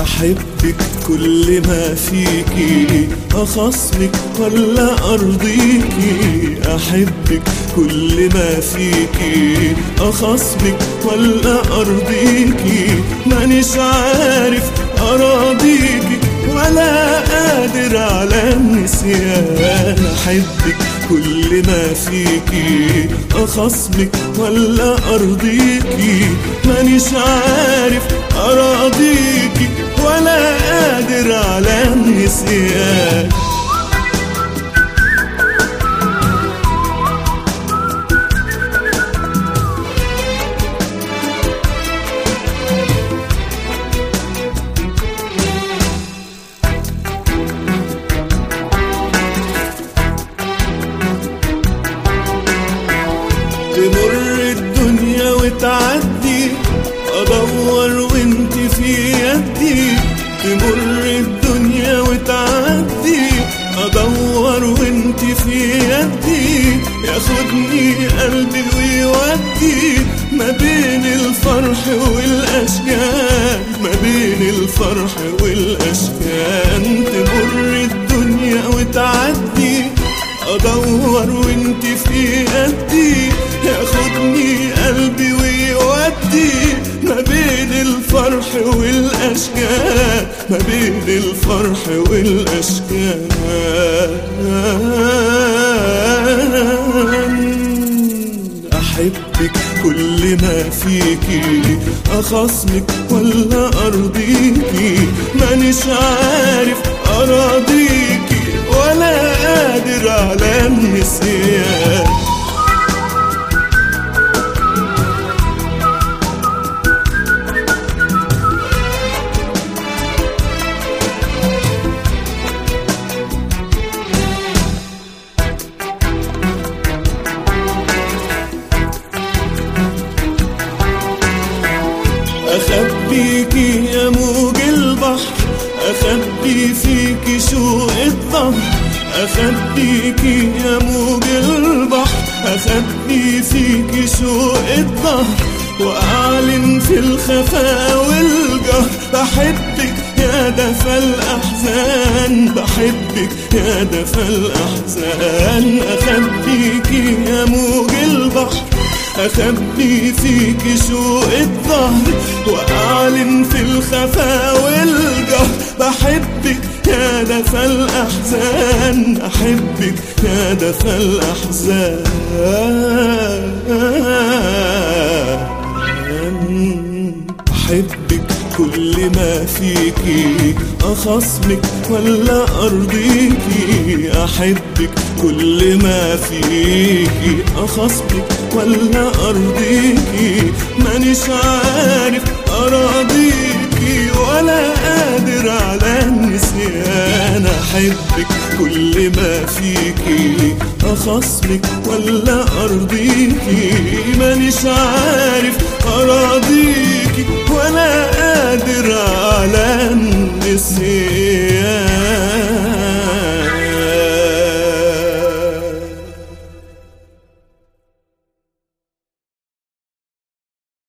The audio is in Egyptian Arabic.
أحبك كل ما فيكي أخصمك ولا أرضيكي أحبك كل ما فيكي أخصمك ولا أرضيكي مانيش عارف أراضيكي ولا قادر على النسيان أحبك كل ما فيكي أخصمك ولا أرضيكي مانيش عارف أراضيكي ولا قادر على النسيان تمر الدنيا وتعدي ادور وانت في يدي تمر الدنيا وتعدي ادور وانت في يدي ياخدني قلبي ويودي ما بين الفرح والاشجان ما بين الفرح والاشجان تمر الدنيا وتعدي ادور وانت في قدي ياخدني قلبي ويودي ما بين الفرح والاشجان ما بين الفرح والاشجان احبك كل ما فيكي اخصمك ولا ارضيكي مانيش عارف اراضيكي ولا قادر على النسيان أخبيكي يا موج البحر أخبي فيكي شوق الظهر أخبيكي يا موج البحر أخبي فيكي شوق الظهر وأعلن في الخفاء والجهر بحبك يا دفى الأحزان بحبك يا دفى الأحزان أخبيكي يا موج البحر أخبي فيك شوق الظهر وأعلن في الخفاء والجهر بحبك يا دفى الأحزان أحبك يا دفى الأحزان أحبك كل ما فيكي أخصمك ولا أرضيكي أحبك كل ما فيكي أخصمك ولا أرضيكي مانيش عارف أراضيكي ولا قادر على النسيان أحبك كل ما فيكي أخصمك ولا أرضيكي مانيش عارف أراضيكي